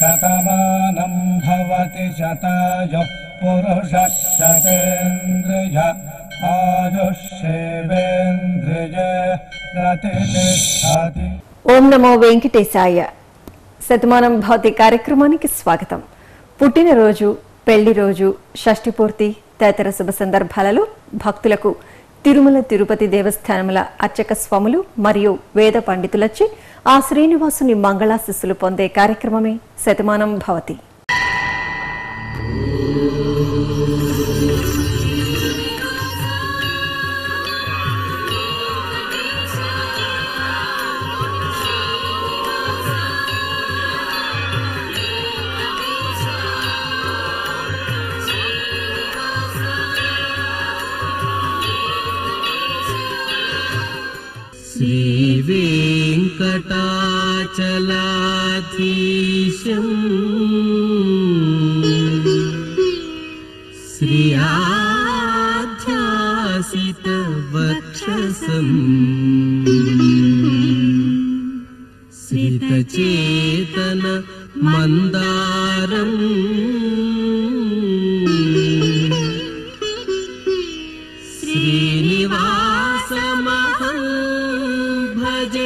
శతమానం భవతి శతాయు పురుష శతేంద్రియ ఆయుష్యేవేంద్రియ ప్రతిష్టతి ఓం నమో వెంకటేశాయ శతమానం భౌతి కార్యక్రమానికి స్వాగతం పుట్టినరోజు పెళ్లి రోజు షష్ఠి పూర్తి తదితర శుభ సందర్భాలలో భక్తులకు తిరుమల తిరుపతి దేవస్థానముల అర్చక స్వాములు మరియు వేద పండితులచే ఆ శ్రీనివాసుని మంగళాశిస్సులు పొందే కార్యక్రమమే శతమానం భవతి श्रीवेङ्कटाचलाधीशम् श्रियाध्यासितवक्षसम् श्रितचेतन मन्दारम् श्रीनिवासमहं भजे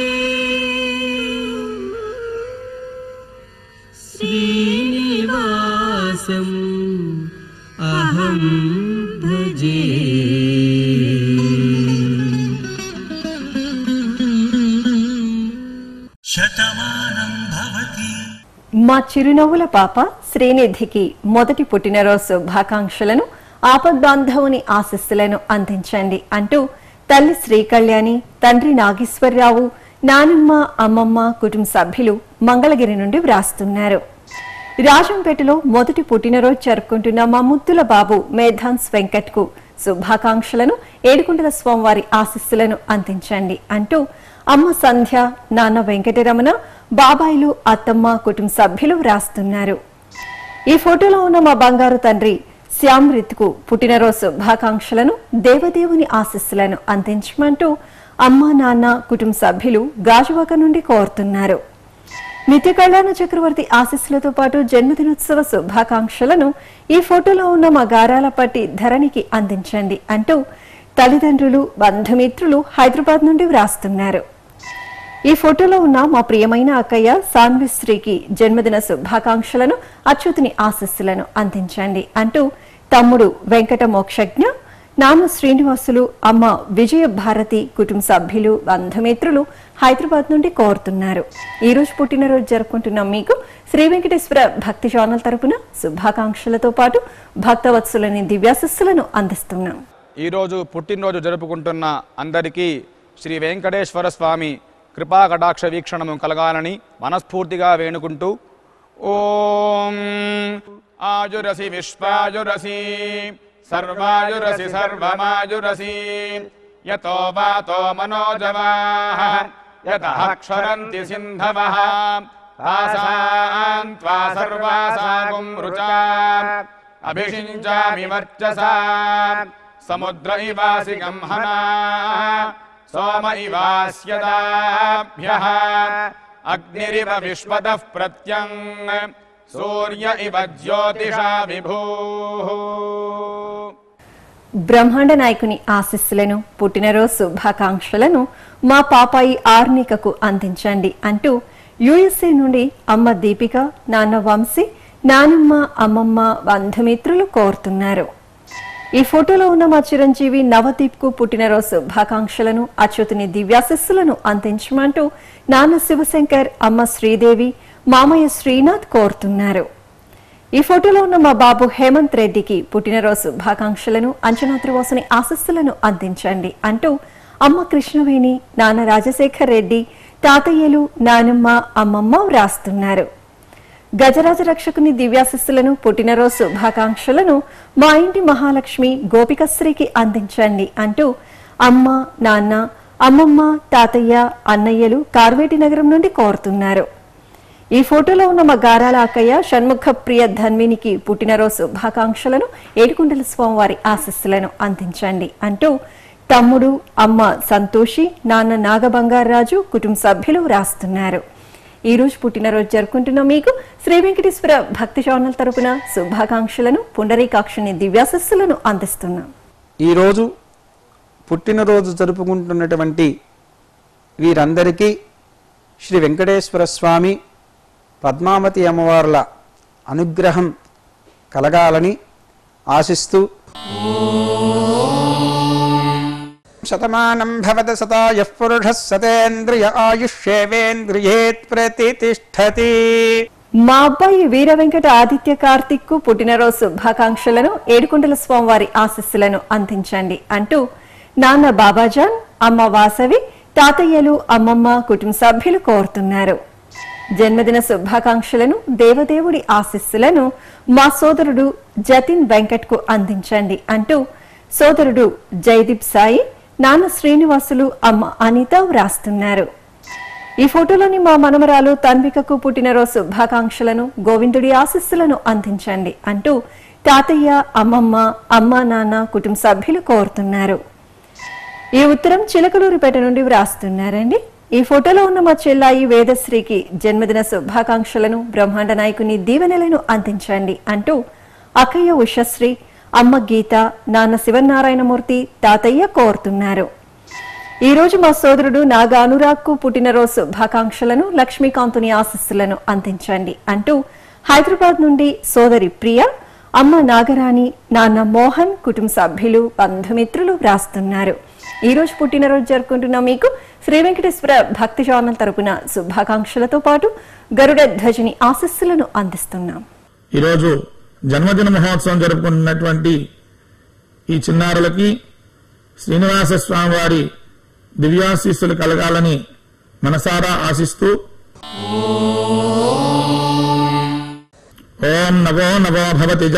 श्रीनिवासम् अहं भजे మా చిరునవ్వుల పాప శ్రీనిధికి మొదటి పుట్టినరోజు శుభాకాంక్షలను ఆపద్బాంధవుని ఆశస్సులను అందించండి అంటూ తల్లి శ్రీకళ్యాణి తండ్రి నాగేశ్వరరావు నానమ్మ అమ్మమ్మ కుటుంబ సభ్యులు మంగళగిరి నుండి వ్రాస్తున్నారు రాజంపేటలో మొదటి పుట్టినరోజు జరుపుకుంటున్న మా ముద్దుల బాబు మేధాన్స్ వెంకట్ కు శుభాకాంక్షలను ఏడుకుంటల స్వామివారి ఆశీస్సులను అందించండి అంటూ అమ్మ సంధ్య నాన్న వెంకటరమణ బాబాయిలు అత్తమ్మ కుటుంబ సభ్యులు వ్రాస్తున్నారు ఈ ఫోటోలో ఉన్న మా బంగారు తండ్రి శ్యామ్ రిత్కు పుట్టినరోజు శుభాకాంక్షలను దేవదేవుని ఆశీస్సులను అందించమంటూ అమ్మ నాన్న కుటుంబ సభ్యులు గాజువాక నుండి కోరుతున్నారు నిత్య కళ్యాణ చక్రవర్తి ఆశీస్సులతో పాటు జన్మదినోత్సవ శుభాకాంక్షలను ఈ ఫోటోలో ఉన్న మా గారాలపట్టి ధరణికి అందించండి అంటూ తల్లిదండ్రులు బంధుమిత్రులు హైదరాబాద్ నుండి వ్రాస్తున్నారు ఈ ఫోటోలో ఉన్న మా ప్రియమైన అక్కయ్య సాన్విశ్రీకి జన్మదిన శుభాకాంక్షలను అచ్యుతుని ఆశస్సులను అందించండి అంటూ తమ్ముడు వెంకట మోక్షజ్ఞ నాన్న శ్రీనివాసులు అమ్మ విజయ భారతి కుటుంబ సభ్యులు బంధుమిత్రులు హైదరాబాద్ నుండి కోరుతున్నారు ఈ రోజు పుట్టినరోజు జరుపుకుంటున్న మీకు శ్రీ వెంకటేశ్వర భక్తి ఛానల్ తరపున శుభాకాంక్షలతో పాటు భక్తవత్సలని దివ్యాశస్సులను అందిస్తున్నాం ఈరోజు పుట్టినరోజు జరుపుకుంటున్న అందరికీ శ్రీ వెంకటేశ్వర స్వామి కృపా కటాక్ష వీక్షణము కలగాలని మనస్ఫూర్తిగా వేణుకుంటూ ఓం ఆయురసి విశ్వాయురసి సర్వాయురసి సర్వమాయురసి యతో వాతో మనోజవాః యతః క్షరంతి సింధవః తాసాం త్వా సర్వాసాగుం రుచా అభిషించామి వర్చసా సముద్ర ఇవాసి గంహనా సోమ ఇవాస్యదాభ్య అగ్నిరివ విశ్వతః ప్రత్యం సూర్య ఇవ జ్యోతిషా విభూ బ్రహ్మాండ నాయకుని ఆశీస్సులను పుట్టినరోజు శుభాకాంక్షలను మా పాపాయి ఆర్నికకు అందించండి అంటూ యుఎస్ఏ నుండి అమ్మ దీపిక నాన్న వంశీ నానమ్మ అమ్మమ్మ బంధుమిత్రులు కోరుతున్నారు ఈ ఫోటోలో ఉన్న మా చిరంజీవి నవదీప్ కు పుట్టినరోజు శుభాకాంక్షలను అచ్యుతుని దివ్యాశస్సులను అందించమంటూ నాన్న శివశంకర్ అమ్మ శ్రీదేవి మామయ్య శ్రీనాథ్ కోరుతున్నారు ఈ ఫోటోలో ఉన్న మా బాబు హేమంత్ రెడ్డికి పుట్టినరోజు శుభాకాంక్షలను అంచనాద్రివాసుని ఆశస్సులను అందించండి అంటూ అమ్మ కృష్ణవేణి నాన్న రాజశేఖర్ రెడ్డి తాతయ్యలు నానమ్మ అమ్మమ్మ వ్రాస్తున్నారు గజరాజ రక్షకుని దివ్యాశస్సులను పుట్టినరోజు శుభాకాంక్షలను మా ఇంటి మహాలక్ష్మి గోపికశ్రీకి అందించండి అంటూ అమ్మ నాన్న అమ్మమ్మ తాతయ్య అన్నయ్యలు కార్వేటి నగరం నుండి కోరుతున్నారు ఈ ఫోటోలో ఉన్న మా గారాల అక్కయ్య షణ్ముఖ ప్రియ ధన్వినికి పుట్టినరోజు శుభాకాంక్షలను ఏడుకుంటల స్వామివారి ఆశస్సులను అందించండి అంటూ తమ్ముడు అమ్మ సంతోషి నాన్న నాగబంగారాజు కుటుంబ సభ్యులు రాస్తున్నారు ఈ రోజు పుట్టినరోజు జరుపుకుంటున్న మీకు శ్రీ వెంకటేశ్వర భక్తి ఛానల్ తరపున శుభాకాంక్షలను పుండరీకాక్షని దివ్యాశస్సులను అందిస్తున్నాం ఈరోజు పుట్టినరోజు జరుపుకుంటున్నటువంటి వీరందరికీ శ్రీ వెంకటేశ్వర స్వామి పద్మావతి అమ్మవార్ల అనుగ్రహం కలగాలని ఆశిస్తూ శతమానం భవత సతాయ పురుష సతేంద్రియ ఆయుష్యేవేంద్రియేత్ ప్రతిష్టతి మా అబ్బాయి వీర వెంకట ఆదిత్య కార్తిక్ కు పుట్టినరోజు శుభాకాంక్షలను ఏడుకొండల స్వామివారి ఆశస్సులను అందించండి అంటూ నాన్న బాబాజాన్ అమ్మ వాసవి తాతయ్యలు అమ్మమ్మ కుటుంబ సభ్యులు కోరుతున్నారు జన్మదిన శుభాకాంక్షలను దేవదేవుడి ఆశస్సులను మా సోదరుడు జతిన్ వెంకట్ కు అందించండి అంటూ సోదరుడు జయదీప్ సాయి నాన్న శ్రీనివాసులు అమ్మ అనిత వ్రాస్తున్నారు ఈ ఫోటోలోని మా మనమరాలు తన్వికకు పుట్టినరోజు శుభాకాంక్షలను గోవిందుడి ఆశస్సులను అందించండి అంటూ తాతయ్య అమ్మమ్మ అమ్మ నాన్న కుటుంబ సభ్యులు కోరుతున్నారు ఈ ఉత్తరం చిలకలూరిపేట నుండి వ్రాస్తున్నారండి ఈ ఫోటోలో ఉన్న మా చెల్లాయి వేదశ్రీకి జన్మదిన శుభాకాంక్షలను బ్రహ్మాండ నాయకుని దీవెనలను అందించండి అంటూ అక్కయ్య ఉషశ్రీ అమ్మ గీత నాన్న శివనారాయణమూర్తి తాతయ్య కోరుతున్నారు ఈ రోజు మా సోదరుడు నాగా అనురాగ్కు పుట్టినరోజు శుభాకాంక్షలను లక్ష్మీకాంతుని ఆశస్సులను అందించండి అంటూ హైదరాబాద్ నుండి సోదరి ప్రియ అమ్మ నాగరాణి నాన్న మోహన్ కుటుంబ సభ్యులు బంధుమిత్రులు వ్రాస్తున్నారు ఈ రోజు పుట్టినరోజు జరుపుకుంటున్న మీకు శ్రీ వెంకటేశ్వర భక్తి ఛానల్ తరపున శుభాకాంక్షలతో పాటు గరుడ ధ్వజని ఆశస్సులను అందిస్తున్నాం ఈరోజు జన్మదిన మహోత్సవం జరుపుకుంటున్నటువంటి ఈ చిన్నారులకి శ్రీనివాస స్వామి వారి దివ్యాశీస్సులు కలగాలని మనసారా ఆశిస్తూ ఓం నవో నవో భవతి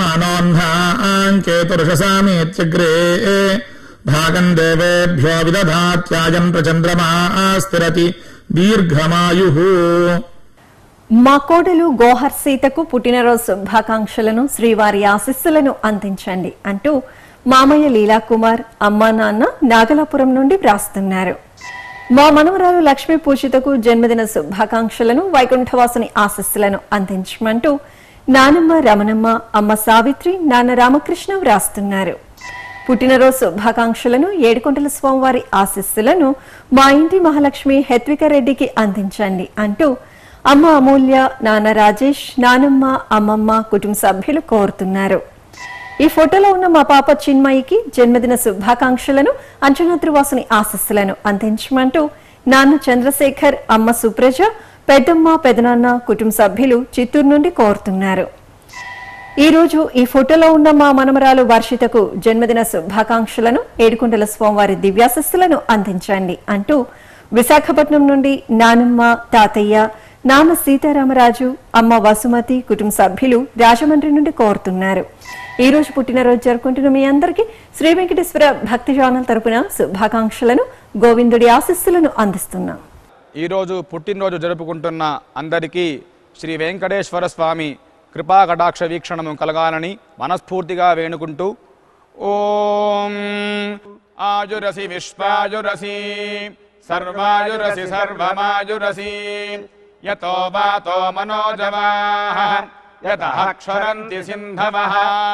జాయమానోన్హాంకేతురుషసామేత్యగ్రే భాగం దేవేభ్యో విదధాత్యాయం ప్రచంద్రమా స్థిరతి దీర్ఘమాయు మా కోడలు గోహర్ సీతకు పుట్టినరోజు శుభాకాంక్షలను శ్రీవారి ఆశీస్సులను అందించండి అంటూ మామయ్య లీలాకుమార్ అమ్మా నాన్న నాగలాపురం నుండి వ్రాస్తున్నారు మా మనవరాలు లక్ష్మీ పూజితకు జన్మదిన శుభాకాంక్షలను వైకుంఠవాసుని ఆశస్సులను అందించమంటూ నానమ్మ రమణమ్మ అమ్మ సావిత్రి నాన్న రామకృష్ణ వ్రాస్తున్నారు పుట్టినరోజు శుభాకాంక్షలను ఏడుకొండల స్వామివారి ఆశస్సులను మా ఇంటి మహాలక్ష్మి హెత్విక రెడ్డికి అందించండి అంటూ అమ్మ అమూల్య నాన్న రాజేష్ నానమ్మ అమ్మమ్మ కుటుంబ సభ్యులు కోరుతున్నారు ఈ ఫోటోలో ఉన్న మా పాప చిన్మయికి జన్మదిన శుభాకాంక్షలను అంచనాద్రివాసుని ఆశస్సులను అందించమంటూ నాన్న చంద్రశేఖర్ అమ్మ సుప్రజ పెద్దమ్మ పెదనాన్న కుటుంబ సభ్యులు చిత్తూరు నుండి కోరుతున్నారు ఈ రోజు ఈ ఫోటోలో ఉన్న మా మనమరాలు వర్షితకు జన్మదిన శుభాకాంక్షలను ఏడుకొండల స్వామివారి దివ్యాశస్సులను అందించండి అంటూ విశాఖపట్నం నుండి నానమ్మ తాతయ్య నాన్న సీతారామరాజు అమ్మ వసుమతి కుటుంబ సభ్యులు రాజమండ్రి నుండి కోరుతున్నారు ఈ రోజు పుట్టినరోజు జరుపుకుంటున్న మీ అందరికీ శ్రీ వెంకటేశ్వర భక్తి ఛానల్ తరపున శుభాకాంక్షలను గోవిందుడి ఆశస్సులను అందిస్తున్నాం ఈరోజు పుట్టినరోజు జరుపుకుంటున్న అందరికీ శ్రీ వెంకటేశ్వర స్వామి కృపా కటాక్ష వీక్షణము కలగాలని మనస్ఫూర్తిగా వేణుకుంటూ ఓం ఆయురసి విశ్వాయురసి సర్వాయురసి సర్వమాయురసి యతో వాతో మనోజవాః యతః క్షరంతి సింధవః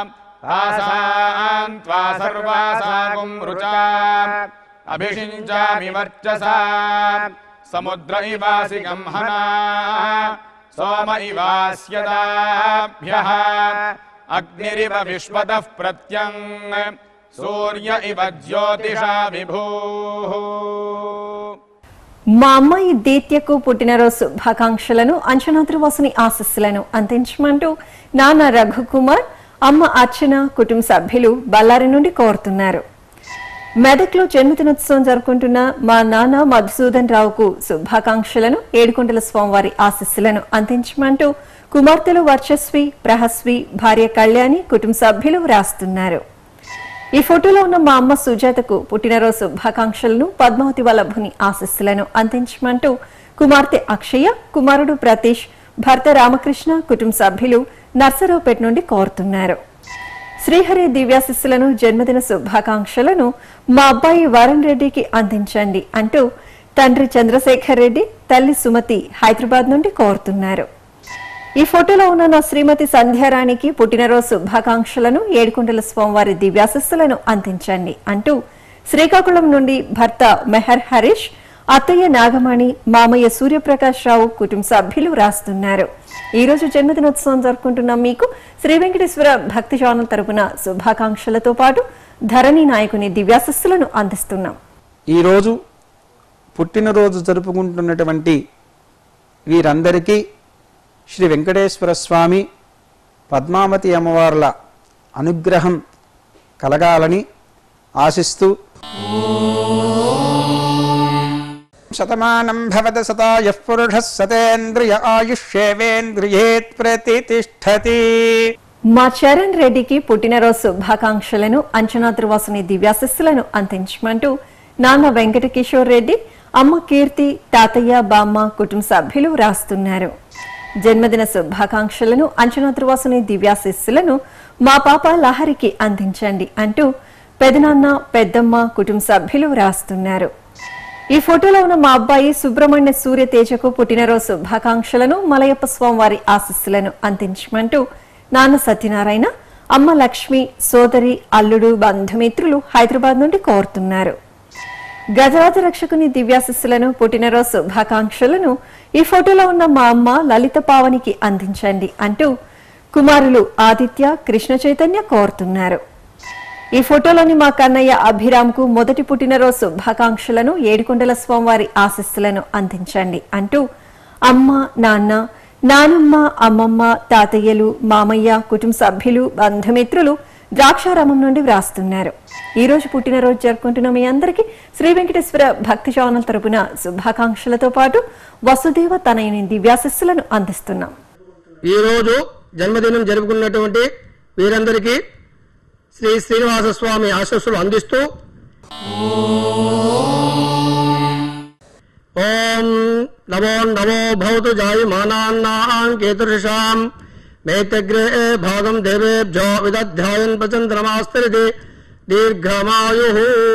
తాసాం త్వా సర్వాసాగుం రుచా అభిషించామి వర్చసా సముద్ర ఇవాసి గంహనా సోమ ఇవాస్యదాభ్యః అగ్నిరివ విశ్వతః ప్రత్యం సూర్య ఇవ జ్యోతిషా విభూః మా అమ్మాయి దీత్యకు పుట్టినరోజు శుభాకాంక్షలను అంచనాద్రివాసుని ఆశస్సులను అందించమంటూ నాన్న రఘుకుమార్ అమ్మ అర్చన కుటుంబ సభ్యులు బళ్ళారి నుండి కోరుతున్నారు మెదక్లో జన్మదినోత్సవం జరుపుకుంటున్న మా నాన్న మధుసూదన్ రావుకు శుభాకాంక్షలను ఏడుకొండల స్వామివారి ఆశస్సులను అందించమంటూ కుమార్తెలు వర్చస్వి ప్రహస్వి భార్య కళ్యాణి కుటుంబ సభ్యులు వ్రాస్తున్నారు ఈ ఫోటోలో ఉన్న మా అమ్మ సుజాతకు పుట్టినరోజు శుభాకాంక్షలను పద్మావతి వల్లభుని ఆశస్సులను అందించమంటూ కుమార్తె అక్షయ కుమారుడు ప్రతీష్ భర్త రామకృష్ణ కుటుంబ సభ్యులు నర్సరావుపేట నుండి కోరుతున్నారు శ్రీహరి దివ్యాశిస్సులను జన్మదిన శుభాకాంక్షలను మా అబ్బాయి వరుణ్ రెడ్డికి అందించండి అంటూ తండ్రి చంద్రశేఖర్ రెడ్డి తల్లి సుమతి హైదరాబాద్ నుండి కోరుతున్నారు ఈ ఫోటోలో ఉన్న నా శ్రీమతి సంధ్యారాణికి పుట్టినరోజు శుభాకాంక్షలను ఏడుకొండల స్వామివారి దివ్యాశస్సులను అందించండి అంటూ శ్రీకాకుళం నుండి భర్త మెహర్ హరీష్ అత్తయ్య నాగమణి మామయ్య సూర్యప్రకాష్ రావు కుటుంబ సభ్యులు రాస్తున్నారు ఈ రోజు జన్మదినోత్సవం జరుపుకుంటున్న మీకు శ్రీ వెంకటేశ్వర భక్తి ఛానల్ తరపున శుభాకాంక్షలతో పాటు ధరణి నాయకుని దివ్యాశస్సులను అందిస్తున్నాం ఈరోజు పుట్టినరోజు జరుపుకుంటున్నటువంటి వీరందరికీ శ్రీ వెంకటేశ్వర స్వామి పద్మావతి అమ్మవార్ల అనుగ్రహం కలగాలని ఆశిస్తూ శతమానం భవత శతాయ పురుష సతేంద్రియ ఆయుష్యేవేంద్రియే ప్రతిష్టతి మా చరణ్ రెడ్డికి పుట్టినరోజు శుభాకాంక్షలను అంచనా త్రివాసుని దివ్యాశస్సులను అందించమంటూ నాన్న వెంకట కిషోర్ రెడ్డి అమ్మ కీర్తి తాతయ్య బామ్మ కుటుంబ సభ్యులు రాస్తున్నారు జన్మదిన శుభాకాంక్షలను అంచనా త్రివాసుని దివ్యాశస్సులను మా పాప లహరికి అందించండి అంటూ పెదనాన్న పెద్దమ్మ కుటుంబ సభ్యులు రాస్తున్నారు ఈ ఫోటోలో ఉన్న మా అబ్బాయి సుబ్రహ్మణ్య సూర్య తేజకు పుట్టినరోజు శుభాకాంక్షలను మలయప్ప స్వామివారి ఆశీస్సులను అందించమంటూ నాన్న సత్యనారాయణ అమ్మ లక్ష్మి సోదరి అల్లుడు బంధుమిత్రులు హైదరాబాద్ నుండి కోరుతున్నారు గజరాజ రక్షకుని దివ్యాశిస్సులను పుట్టినరోజు శుభాకాంక్షలను ఈ ఫోటోలో ఉన్న మా అమ్మ లలిత పావనికి అందించండి అంటూ కుమారులు ఆదిత్య కృష్ణ చైతన్య కోరుతున్నారు ఈ ఫోటోలోని మా కన్నయ్య అభిరామ్కు మొదటి పుట్టినరోజు శుభాకాంక్షలను ఏడుకొండల స్వామివారి ఆశీస్సులను అందించండి అంటూ అమ్మ నాన్న నానమ్మ అమ్మమ్మ తాతయ్యలు మామయ్య కుటుంబ సభ్యులు బంధుమిత్రులు ద్రాక్షారామం నుండి వ్రాస్తున్నారు ఈ రోజు పుట్టినరోజు జరుపుకుంటున్న మీ అందరికీ శ్రీ వెంకటేశ్వర భక్తి ఛానల్ తరపున శుభాకాంక్షలతో పాటు వసుదేవ తనయుని దివ్యాశస్సులను అందిస్తున్నాం ఈ రోజు జన్మదినం జరుపుకున్నటువంటి వీరందరికీ శ్రీ శ్రీనివాస స్వామి ఆశస్సులు అందిస్తూ ఓం నమో నమో భవతు జాయమానాన్నాం కేతుర్షాం మేతగ్రే భాగం దేవేభ్యో విదధ్యాయన్ ప్రచంద్రమాస్తరిది దీర్ఘమాయు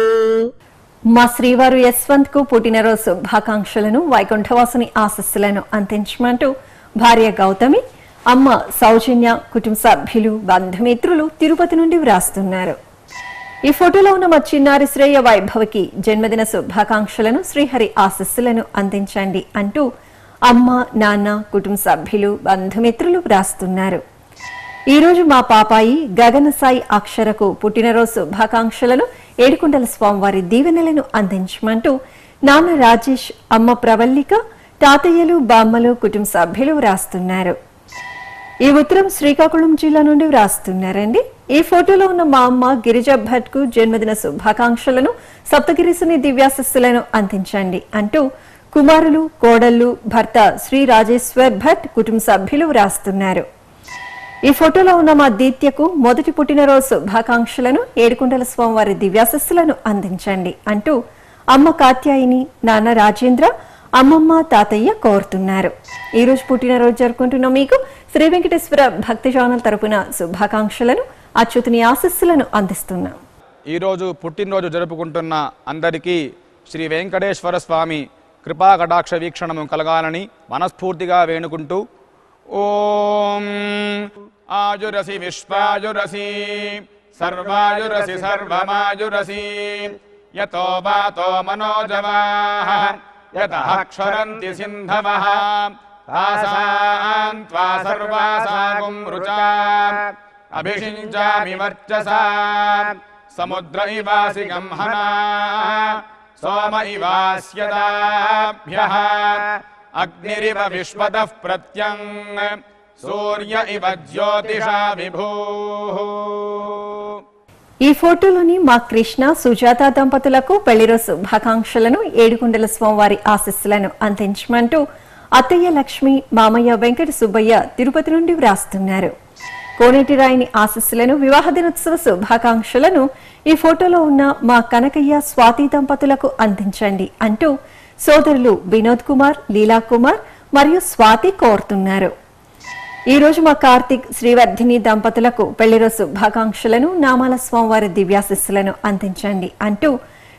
మా శ్రీవారు యశ్వంత్ కు పుట్టినరోజు శుభాకాంక్షలను వైకుంఠవాసుని ఆశస్సులను అందించమంటూ భార్య గౌతమి అమ్మ సౌజన్య కుటుంబ సభ్యులు బంధుమిత్రులు తిరుపతి నుండి వ్రాస్తున్నారు ఈ ఫోటోలో ఉన్న మా చిన్నారి శ్రేయ వైభవకి జన్మదిన శుభాకాంక్షలను శ్రీహరి ఆశస్సులను అందించండి అంటూ అమ్మ నాన్న కుటుంబ సభ్యులు బంధుమిత్రులు వ్రాస్తున్నారు ఈ రోజు మా పాపాయి గగన సాయి అక్షరకు పుట్టినరోజు శుభాకాంక్షలను ఏడుకొండల స్వామివారి దీవెనలను అందించమంటూ నాన్న రాజేష్ అమ్మ ప్రవల్లిక తాతయ్యలు బామ్మలు కుటుంబ సభ్యులు వ్రాస్తున్నారు ఈ ఉత్తరం శ్రీకాకుళం జిల్లా నుండి వ్రాస్తున్నారండి ఈ ఫోటోలో ఉన్న మా అమ్మ గిరిజ భట్ కు జన్మదిన శుభాకాంక్షలను సప్తగిరిసుని దివ్యాశస్సులను అందించండి అంటూ కుమారులు కోడళ్లు భర్త శ్రీ రాజేశ్వర్ భట్ కుటుంబ సభ్యులు వ్రాస్తున్నారు ఈ ఫోటోలో ఉన్న మా దీత్యకు మొదటి పుట్టినరోజు శుభాకాంక్షలను ఏడుకొండల స్వామివారి దివ్యాశస్సులను అందించండి అంటూ అమ్మ కాత్యాయిని నాన్న రాజేంద్ర అమ్మమ్మ తాతయ్య కోరుతున్నారు ఈ రోజు పుట్టినరోజు జరుపుకుంటున్న మీకు శ్రీ వెంకటేశ్వర భక్తి ఛానల్ తరపున శుభాకాంక్షలను అచ్యుతుని ఆశస్సులను అందిస్తున్నాం ఈరోజు పుట్టినరోజు జరుపుకుంటున్న అందరికీ శ్రీ వెంకటేశ్వర స్వామి కృపా కటాక్ష వీక్షణము కలగాలని మనస్ఫూర్తిగా వేణుకుంటూ ఓం ఆయురసి విశ్వాయురసి సర్వాయురసి సర్వమాయురసి యతో వాతో మనోజవాః యతః క్షరంతి సింధవః తాసాం త్వా సర్వాసాగుం రుచా అభిషించామి వర్చసా సముద్ర ఇవాసి గంహనా సోమ ఇవాస్యదాభ్యः అగ్నిరివ విశ్వతః ప్రత్యం సూర్య ఇవ జ్యోతిషా విభూః ఈ ఫోటోలోని మా కృష్ణ సుజాత దంపతులకు పెళ్లిరోజు శుభాకాంక్షలను ఏడుకొండల స్వామివారి ఆశస్సులను అందించమంటూ అత్తయ్య లక్ష్మి మామయ్య వెంకట సుబ్బయ్య తిరుపతి నుండి వ్రాస్తున్నారు కోనేటి రాయిని ఆశస్సులను వివాహ దినోత్సవ శుభాకాంక్షలను ఈ ఫోటోలో ఉన్న మా కనకయ్య స్వాతి దంపతులకు అందించండి అంటూ సోదరులు వినోద్ కుమార్ లీలా కుమార్ మరియు స్వాతి కోరుతున్నారు ఈ రోజు మా కార్తిక్ శ్రీవర్ధిని దంపతులకు పెళ్లిరోజు శుభాకాంక్షలను నామాల స్వామివారి దివ్యాశిస్సులను అందించండి అంటూ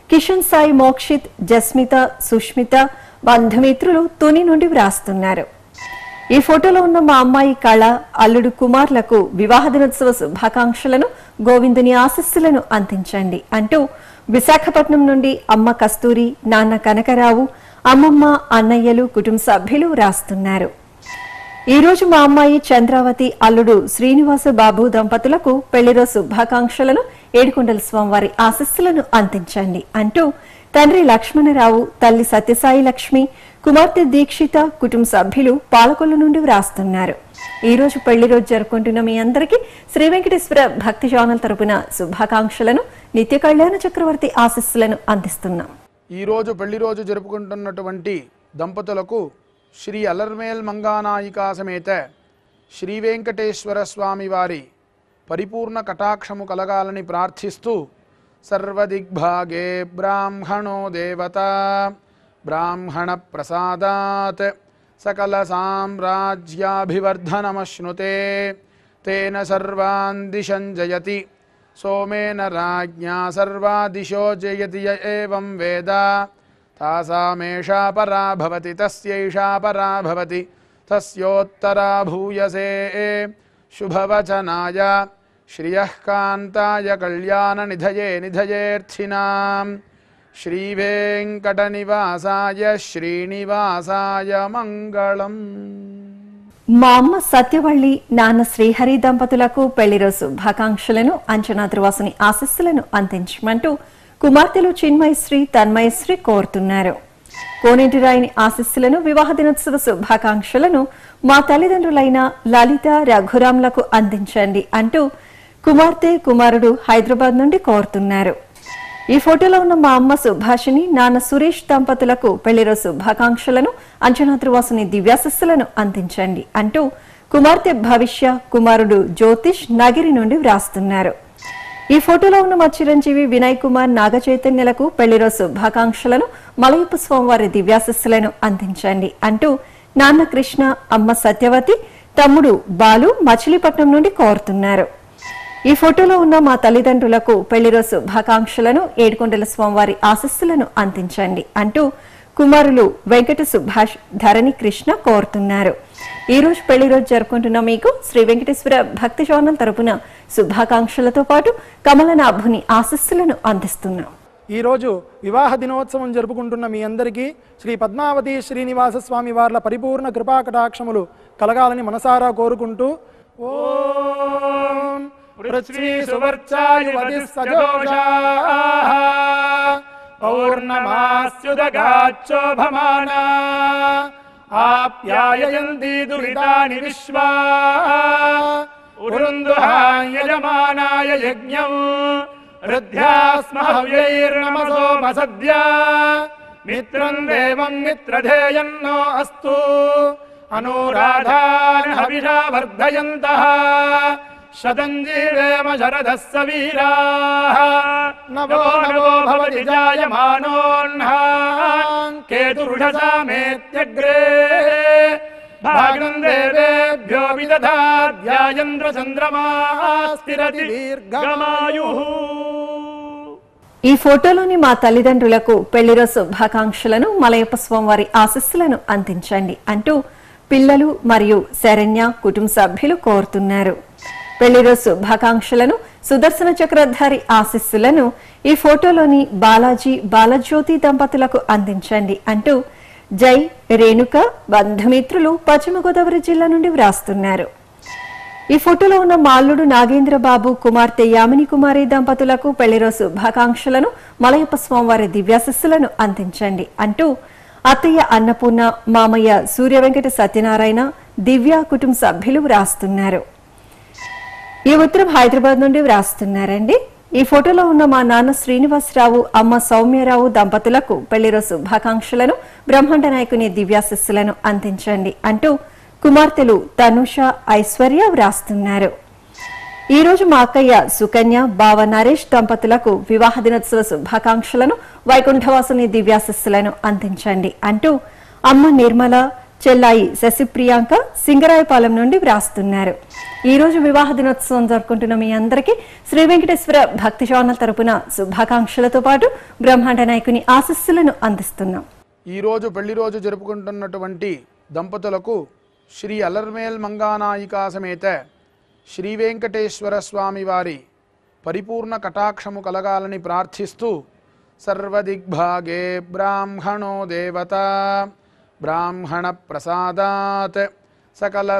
కిషన్ సాయి మోక్షిత్ జస్మిత సుష్మిత బంధుమిత్రులు తుని నుండి వ్రాస్తున్నారు ఈ ఫోటోలో ఉన్న మా అమ్మాయి కళ అల్లుడు కుమార్లకు వివాహ దినోత్సవ శుభాకాంక్షలను గోవిందుని ఆశస్సులను అందించండి అంటూ విశాఖపట్నం నుండి అమ్మ కస్తూరి నాన్న కనకరావు అమ్మమ్మ అన్నయ్యలు కుటుంబ సభ్యులు రాస్తున్నారు ఈ రోజు మా అమ్మాయి చంద్రావతి అల్లుడు శ్రీనివాస బాబు దంపతులకు పెళ్లిరోజు శుభాకాంక్షలను ఏడుకొండల స్వామివారి ఆశస్సులను అందించండి అంటూ తండ్రి లక్ష్మణరావు తల్లి సత్యసాయి లక్ష్మి కుమార్తె దీక్షిత కుటుంబ సభ్యులు పాలకొల్లు నుండి వ్రాస్తున్నారు ఈ రోజు పెళ్లి రోజు జరుపుకుంటున్న మీ అందరికీ శ్రీ వెంకటేశ్వర భక్తి ఛానల్ తరపున శుభాకాంక్షలను నిత్య కళ్యాణ చక్రవర్తి ఆశస్సులను అందిస్తున్నాం ఈరోజు పెళ్లి రోజు జరుపుకుంటున్నటువంటి దంపతులకు శ్రీ అలర్మేల్ మంగానాయికా సమేత శ్రీ వెంకటేశ్వర స్వామి వారి పరిపూర్ణ కటాక్షము కలగాలని ప్రార్థిస్తూ సర్వదిగ్భాగే బ్రాహ్మణో దేవత బ్రాహ్మణ ప్రసాదాత్ సకల సామ్రాజ్యాభివర్ధనమశ్నుతే తేన సర్వాన్ దిశం జయతి సోమేన రాజ్ఞా సర్వా దిశో జయతి య ఏవం వేద తాసామేషా పరా భవతి తస్యైషా పరా భవతి తస్యోత్తరా భూయసే శుభవచనాయ శ్రియః కాంతాయ కళ్యాణనిధయే నిధయేర్థినాం శ్రీవేంకటనివాసాయ శ్రీనివాసాయ మంగళం మా అమ్మ సత్యవల్లి నాన్న శ్రీహరి దంపతులకు పెళ్లిరోజు శుభాకాంక్షలను అంచనా ధ్రువాసుని ఆశస్సులను అందించమంటూ కుమార్తెలు చిన్మయశ్రీ తన్మయశ్రీ కోరుతున్నారు కోనేటి రాయిని ఆశస్సులను వివాహ దినోత్సవ శుభాకాంక్షలను మా తల్లిదండ్రులైన లలిత రఘురాంలకు అందించండి అంటూ కుమార్తె కుమారుడు హైదరాబాద్ నుండి కోరుతున్నారు ఈ ఫోటోలో ఉన్న మా అమ్మ సుభాషిని నాన్న సురేష్ దంపతులకు పెళ్లిరోజు శుభాకాంక్షలను అంచనా త్రివాసుని దివ్యాశస్సులను అందించండి అంటూ కుమార్తె భవిష్య కుమారుడు జ్యోతిష్ నగిరి నుండి వ్రాస్తున్నారు ఈ ఫోటోలో ఉన్న మా చిరంజీవి వినయ్ కుమార్ నాగ చైతన్యలకు పెళ్లిరోజు శుభాకాంక్షలను మలయప్ప స్వామివారి దివ్యాశస్సులను అందించండి అంటూ నాన్న కృష్ణ అమ్మ సత్యవతి తమ్ముడు బాలు మచిలీపట్నం నుండి కోరుతున్నారు ఈ ఫోటోలో ఉన్న మా తల్లిదండ్రులకు పెళ్లిరోజు శుభాకాంక్షలను ఏడుకొండల స్వామివారి ఆశస్సులను అందించండి అంటూ కుమారులు వెంకట సుభాష్ ధరణి కృష్ణ కోరుతున్నారు ఈ రోజు పెళ్లి రోజు జరుపుకుంటున్న మీకు శ్రీ వెంకటేశ్వర భక్తి ఛానల్ తరపున శుభాకాంక్షలతో పాటు కమలనాభుని ఆశస్సులను అందిస్తున్నాం ఈరోజు వివాహ దినోత్సవం జరుపుకుంటున్న మీ అందరికీ శ్రీ పద్మావతి శ్రీనివాస స్వామి వార్ల పరిపూర్ణ కృపా కటాక్షములు కలగాలని మనసారా కోరుకుంటూ ఓం పృథ్వీ సువర్చాయువతి సజోషాః పౌర్ణమాస్యుదగాచ్చోభమానా ఆప్యాయయంతి దురితాని విశ్వా ఉరుందుహాయ యజమానాయ యజ్ఞం హృద్యాస్మహవ్యైర్నమసోమసద్య మిత్రం దేవం మిత్రధేయన్నో అస్తు అనురాధాన్ హవిషా వర్ధయంతః శతం జీవేమ శరదः సవీరాः నవో నవో భవతి జాయమానోऽह्नाम् కేతురుషసామేత్యగ్రే భాగం దేవేభ్యో విదధాధ్యాయంద్ర చంద్రమా స్థిరతి దీర్ఘమాయుః ఈ ఫోటోలోని మా తల్లిదండ్రులకు పెళ్లిరోజు శుభాకాంక్షలను మలయప్ప స్వామివారి ఆశస్సులను అందించండి అంటూ పిల్లలు మరియు శరణ్య కుటుంబ సభ్యులు కోరుతున్నారు పెళ్లిరోజు శుభాకాంక్షలను సుదర్శన చక్రధారి ఆశస్సులను ఈ ఫోటోలోని బాలాజీ బాలజ్యోతి దంపతులకు అందించండి అంటూ జై రేణుక బంధుమిత్రులు పశ్చిమ గోదావరి జిల్లా నుండి వ్రాస్తున్నారు ఈ ఫోటోలో ఉన్న మాల్లుడు నాగేంద్ర బాబు కుమార్తె యామిని కుమారి దంపతులకు పెళ్లిరోజు శుభాకాంక్షలను మలయప్ప స్వామివారి దివ్యాశస్సులను అందించండి అంటూ అత్తయ్య అన్నపూర్ణ మామయ్య సూర్య వెంకట సత్యనారాయణ దివ్య కుటుంబ సభ్యులు వ్రాస్తున్నారు ఈ ఉత్తరం హైదరాబాద్ నుండి వ్రాస్తున్నారండి ఈ ఫోటోలో ఉన్న మా నాన్న శ్రీనివాసరావు అమ్మ సౌమ్యరావు దంపతులకు పెళ్లిరోజు శుభాకాంక్షలను బ్రహ్మాండ నాయకుని దివ్యాశస్సులను అందించండి అంటూ కుమార్తెలు తనుష ఐశ్వర్య వ్రాస్తున్నారు ఈ రోజు మా అక్కయ్య సుకన్య బావ నరేష్ దంపతులకు వివాహ దినోత్సవ శుభాకాంక్షలను వైకుంఠవాసుని దివ్యాశస్సులను అందించండి అంటూ అమ్మ నిర్మల చెల్లాయి శశిప్రియాంక సింగరాయపాలెం నుండి వ్రాస్తున్నారు ఈ రోజు వివాహ దినోత్సవం జరుపుకుంటున్న మీ అందరికీ శ్రీ వెంకటేశ్వర భక్తి ఛానల్ తరపున శుభాకాంక్షలతో పాటు బ్రహ్మాండ నాయకుని ఆశస్సులను అందిస్తున్నాం ఈరోజు పెళ్లి రోజు జరుపుకుంటున్నటువంటి దంపతులకు శ్రీ అలర్మేల్ మంగానాయికా సమేత శ్రీ వెంకటేశ్వర స్వామి వారి పరిపూర్ణ కటాక్షము కలగాలని ప్రార్థిస్తూ సర్వదిగ్భాగే బ్రాహ్మణో దేవత బ్రాహ్మణ ప్రసాదాత్ సకల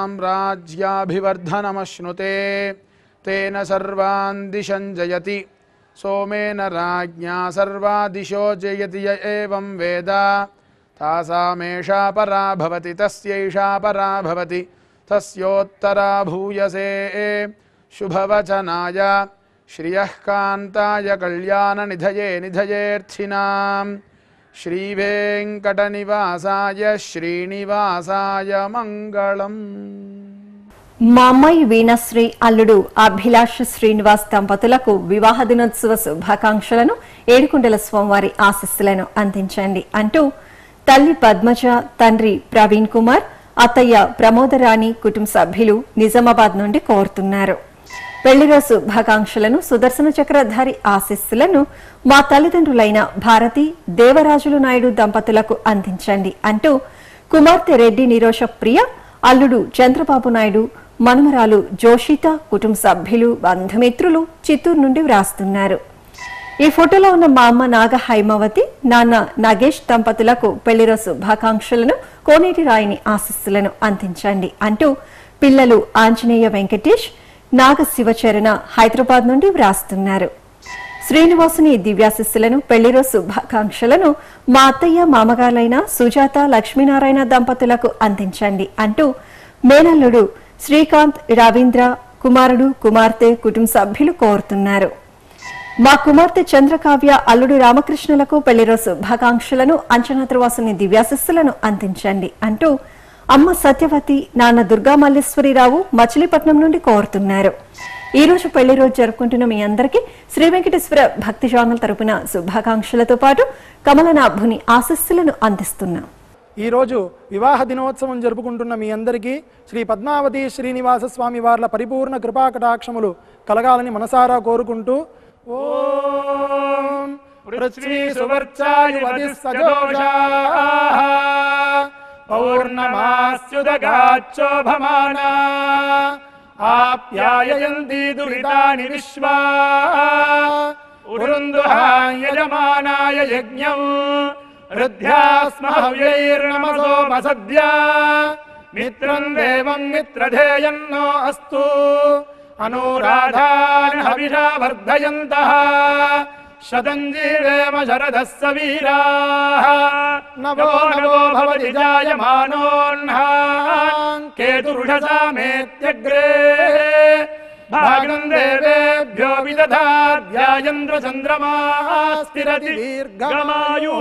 సామ్రాజ్యాభివర్ధనమశ్నుతే తేన సర్వాన్ దిశం జయతి సోమేన రాజ్ఞా సర్వా దిశో జయతి య ఏవం వేద తాసామేషా పరా భవతి తస్యైషా పరా భవతి తస్యోత్తరా భూయసే శుభవచనాయ శ్రియః కాంతాయ కళ్యాణనిధయే నిధయేర్థినాం శ్రీవేంకటనివాసాయ శ్రీనివాసాయ మంగళం మా అమ్మాయి వీణశ్రీ అల్లుడు అభిలాష్ శ్రీనివాస్ దంపతులకు వివాహ దినోత్సవ శుభాకాంక్షలను ఏడుకుండల స్వామివారి ఆశస్సులను అందించండి అంటూ తల్లి పద్మజ తండ్రి ప్రవీణ్ కుమార్ అత్తయ్య ప్రమోదరాణి కుటుంబ సభ్యులు నిజామాబాద్ నుండి కోరుతున్నారు పెళ్లిరోజు శుభాకాంక్షలను సుదర్శన చక్రధారి ఆశీస్సులను మా తల్లిదండ్రులైన భారతి దేవరాజులు నాయుడు దంపతులకు అందించండి అంటూ కుమార్తె రెడ్డి నిరోష ప్రియ అల్లుడు చంద్రబాబు నాయుడు మనుమరాలు జోషిత కుటుంబ సభ్యులు బంధుమిత్రులు చిత్తూరు నుండి వ్రాస్తున్నారు ఈ ఫోటోలో ఉన్న మా అమ్మ నాగ హైమవతి నాన్న నాగేష్ దంపతులకు పెళ్లిరోజు శుభాకాంక్షలను కోనేటి రాయిని ఆశస్సులను అందించండి అంటూ పిల్లలు ఆంజనేయ వెంకటేష్ నాగ శివచరణ హైదరాబాద్ నుండి వ్రాస్తున్నారు శ్రీనివాసుని దివ్యాశిస్సులను పెళ్లిరోజు శుభాకాంక్షలను మా అత్తయ్య మామగారులైన సుజాత లక్ష్మీనారాయణ దంపతులకు అందించండి అంటూ మేనల్లుడు శ్రీకాంత్ రవీంద్ర కుమారుడు కుమార్తె కుటుంబ సభ్యులు కోరుతున్నారు మా కుమార్తె చంద్రకావ్య అల్లుడు రామకృష్ణులకు పెళ్లిరోజు శుభాకాంక్షలను అంచనాద్రవాసుని దివ్యాశిస్సులను అందించండి అంటూ అమ్మ సత్యవతి నాన్న దుర్గా మల్లేశ్వరిరావు మచిలీపట్నం నుండి కోరుతున్నారు ఈ రోజు పెళ్లి రోజు జరుపుకుంటున్న మీ అందరికీ శ్రీ వెంకటేశ్వర భక్తి ఛానల్ తరపున శుభాకాంక్షలతో పాటు కమలనాభుని ఆశస్సులను అందిస్తున్నాం ఈ రోజు వివాహ దినోత్సవం జరుపుకుంటున్న మీ అందరికీ శ్రీ పద్మావతి శ్రీనివాస స్వామి వార్ల పరిపూర్ణ కృపాకటాక్షములు కలగాలని మనసారా కోరుకుంటూ ఓం పృథ్వీ సువర్చాయువతి సజోషాః పౌర్ణమాస్యుదగాచ్చోభమానా ఆప్యాయయంతి దురితాని విశ్వా ఉరుందుహాయజమానాయ యజ్ఞం హృద్యాస్మహవ్యైర్నమసోమసద్యా మిత్రం దేవం మిత్రధేయన్నో అస్తు అనురాధాన్ హవిషా వర్ధయంతః శతం జీవేమ శరదः సవీరాः నవో నవో భవతి జాయమానోన్హాన్ కేతురుషసామేత్యగ్రే భాగం దేవేభ్యో విదధాధ్యాయంద్ర చంద్రమా స్థిరతి దీర్ఘమాయు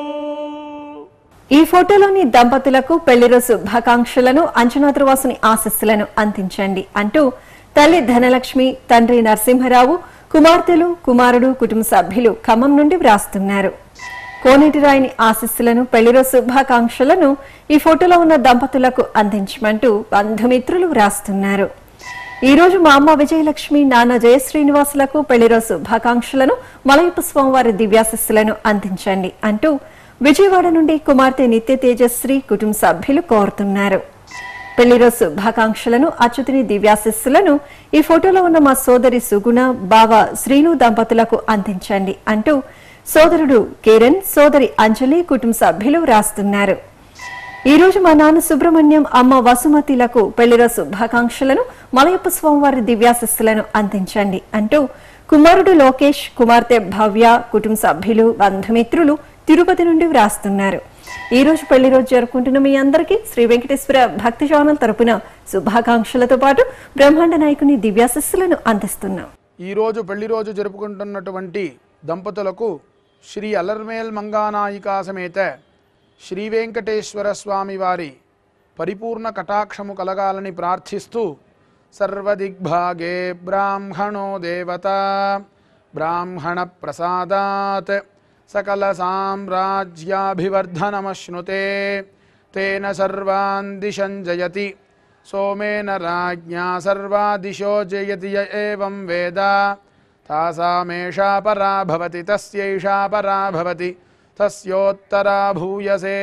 ఈ ఫోటోలోని దంపతులకు పెళ్లిరోజు శుభాకాంక్షలను అంచనాద్రవాసుని ఆశస్సులను అందించండి అంటూ తల్లి ధనలక్ష్మి తండ్రి నరసింహరావు కుమార్తెలు కుమారుడు కుటుంబ సభ్యులు ఖమ్మం నుండి వ్రాస్తున్నారు కోనేటి రాయిని ఆశస్సులను పెళ్లిరోజు శుభాకాంక్షలను ఈ ఫోటోలో ఉన్న దంపతులకు అందించమంటూ బంధుమిత్రులు వ్రాస్తున్నారు ఈ రోజు మా అమ్మ విజయలక్ష్మి నాన్న జయశ్రీనివాసులకు పెళ్లిరోజు శుభాకాంక్షలను మలయప్ప స్వామివారి దివ్యాశస్సులను అందించండి అంటూ విజయవాడ నుండి కుమార్తె నిత్య తేజశ్రీ కుటుంబ సభ్యులు కోరుతున్నారు పెళ్లిరోజు శుభాకాంక్షలను అచ్యుతుని దివ్యాశస్సులను ఈ ఫోటోలో ఉన్న మా సోదరి సుగుణ బావ శ్రీను దంపతులకు అందించండి అంటూ సోదరుడు కిరణ్ సోదరి అంజలి కుటుంబ సభ్యులు వ్రాస్తున్నారు ఈ రోజు మా నాన్న సుబ్రహ్మణ్యం అమ్మ వసుమతిలకు పెళ్లిరోజు శుభాకాంక్షలను మలయప్ప స్వామివారి దివ్యాశస్సులను అందించండి అంటూ కుమారుడు లోకేష్ కుమార్తె భవ్య కుటుంబ సభ్యులు బంధుమిత్రులు తిరుపతి నుండి వ్రాస్తున్నారు ఈ రోజు పెళ్లి రోజు జరుపుకుంటున్న మీ అందరికీ శ్రీ వెంకటేశ్వర భక్తి ఛానల్ తరపున శుభాకాంక్షలతో పాటు బ్రహ్మాండ నాయకుని దివ్యాశస్సులను అందిస్తున్నాం ఈరోజు పెళ్లి రోజు జరుపుకుంటున్నటువంటి దంపతులకు శ్రీ అలర్మేల్ మంగానాయికా సమేత శ్రీ వెంకటేశ్వర స్వామి వారి పరిపూర్ణ కటాక్షము కలగాలని ప్రార్థిస్తూ సర్వదిగ్భాగే బ్రాహ్మణో దేవత బ్రాహ్మణ ప్రసాదాత్ సకల సామ్రాజ్యాభివర్ధనమశ్నుతే तेन सर्वान् दिशं जयति सोमेन राज्ञा सर्वा दिशो जयति य एवं वेद तासामेषा परा भवति तस्यैषा परा भवति तस्योत्तरा भूयसे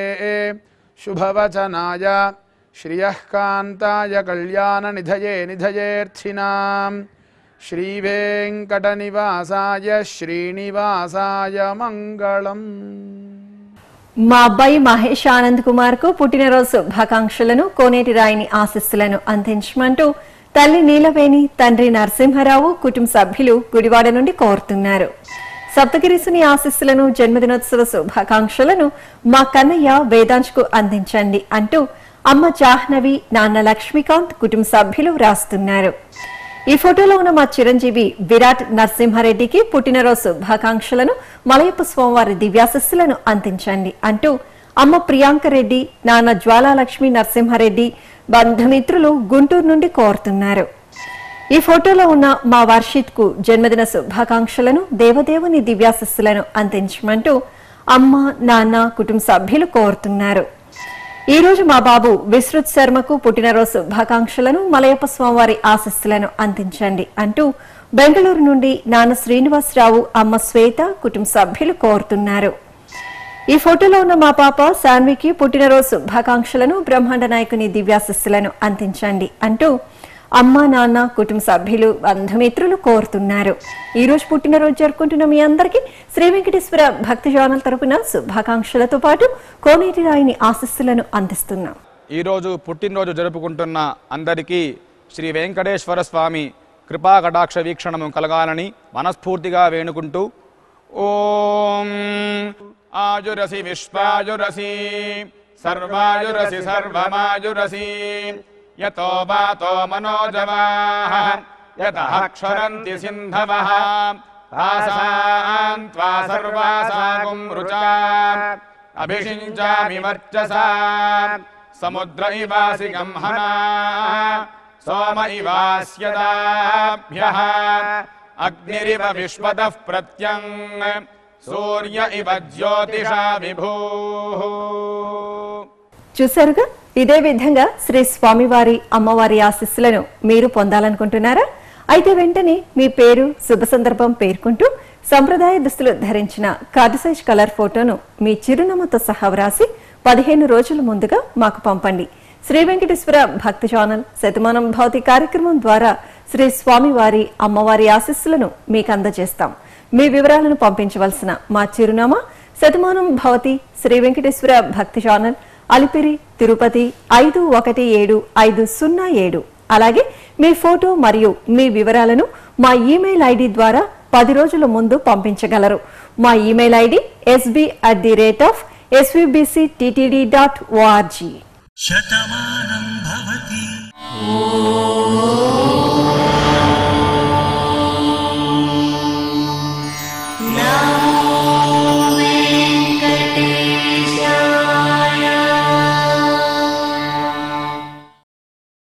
शुभवचनाय श्रियः कान्ताय कल्याणनिधये निधयेऽर्थिनाम् श्रीवेङ्कटनिवासाय श्रीनिवासाय मङ्गलम् మా అబ్బాయి మహేష్ ఆనంద్ కుమార్ కు పుట్టినరోజు శుభాకాంక్షలను కోనేటి రాయిని ఆశీస్సులను అందించమంటూ తల్లి నీలవేణి తండ్రి నరసింహారావు కుటుంబ సభ్యులు గుడివాడ నుండి కోరుతున్నారు సప్తగిరీసుని ఆశీస్సులను జన్మదినోత్సవ శుభాకాంక్షలను మా కన్నయ్య వేదాంశ్కు అందించండి అంటూ అమ్మ జాహ్నవి నాన్న లక్ష్మీకాంత్ కుటుంబ సభ్యులు వ్రాస్తున్నారు ఈ ఫోటోలో ఉన్న మా చిరంజీవి విరాట్ నరసింహారెడ్డికి పుట్టినరోజు శుభాకాంక్షలను మలయప్ప స్వామివారి దివ్యాశస్సులను అందించండి అంటూ అమ్మ ప్రియాంక రెడ్డి నాన్న జ్వాలాలక్ష్మి నరసింహారెడ్డి బంధుమిత్రులు గుంటూరు నుండి కోరుతున్నారు ఈ ఫోటోలో ఉన్న మా వర్షిత్ కు జన్మదిన శుభాకాంక్షలను దేవదేవుని దివ్యాశస్సులను అందించమంటూ అమ్మ నాన్న కుటుంబ సభ్యులు కోరుతున్నారు ఈ రోజు మా బాబు విశ్రుత్ శర్మకు పుట్టినరోజు శుభాకాంక్షలను మలయప్ప స్వామివారి ఆశస్సులను అందించండి అంటూ బెంగళూరు నుండి నాన్న శ్రీనివాసరావు అమ్మ శ్వేత కుటుంబ సభ్యులు కోరుతున్నారు ఈ ఫోటోలో ఉన్న మా పాప శాన్వికి పుట్టినరోజు శుభాకాంక్షలను బ్రహ్మాండ నాయకుని దివ్యాశస్సులను అందించండి అంటూ అమ్మ నాన్న కుటుంబ సభ్యులు బంధుమిత్రులు కోరుతున్నారు ఈ రోజు పుట్టినరోజు జరుపుకుంటున్న మీ అందరికీ శ్రీ వెంకటేశ్వర భక్తి జోనల్ తరపున శుభాకాంక్షలతో పాటు కోనేటి రాయిని ఆశస్సులను అందిస్తున్నాం ఈరోజు పుట్టినరోజు జరుపుకుంటున్న అందరికీ శ్రీ వెంకటేశ్వర స్వామి కృపా కటాక్ష వీక్షణము కలగాలని మనస్ఫూర్తిగా వేణుకుంటూ ఓం ఆయురసి విశ్వాయురసి సర్వాయురసి సర్వమాయురసి యతో వాతో మనోజవాః యతః క్షరంతి సింధవః తాసాం త్వా సర్వాసాగుం రుచా అభిషించామి వర్చసా సముద్ర ఇవాసి గంహనా సోమ ఇవాస్యదాభ్యః అగ్నిరివ విశ్వతః ప్రత్యం సూర్య ఇవ జ్యోతిషా విభూః చూశారుగా ఇదే విధంగా శ్రీ స్వామివారి అమ్మవారి ఆశీస్సులను మీరు పొందాలనుకుంటున్నారా అయితే వెంటనే మీ పేరు శుభ సందర్భం పేర్కొంటూ సంప్రదాయ దుస్తులు ధరించిన కార్డు సైజ్ కలర్ ఫోటోను మీ చిరునామాతో సహా వ్రాసి పదిహేను రోజుల ముందుగా మాకు పంపండి శ్రీ వెంకటేశ్వర భక్తి ఛానల్ శతమానం భౌతి కార్యక్రమం ద్వారా శ్రీ స్వామివారి అమ్మవారి ఆశీస్సులను మీకు అందజేస్తాం మీ వివరాలను పంపించవలసిన మా చిరునామా శతమానం భవతి శ్రీ వెంకటేశ్వర భక్తి ఛానల్ అలిపిరి తిరుపతి ఐదు ఒకటి ఏడు ఐదు సున్నా ఏడు అలాగే మీ ఫోటో మరియు మీ వివరాలను మా ఇమెయిల్ ఐడి ద్వారా పది రోజుల ముందు పంపించగలరు మా email ID SB at the rate of SVBC TTD dot ORG శతమానం భవతి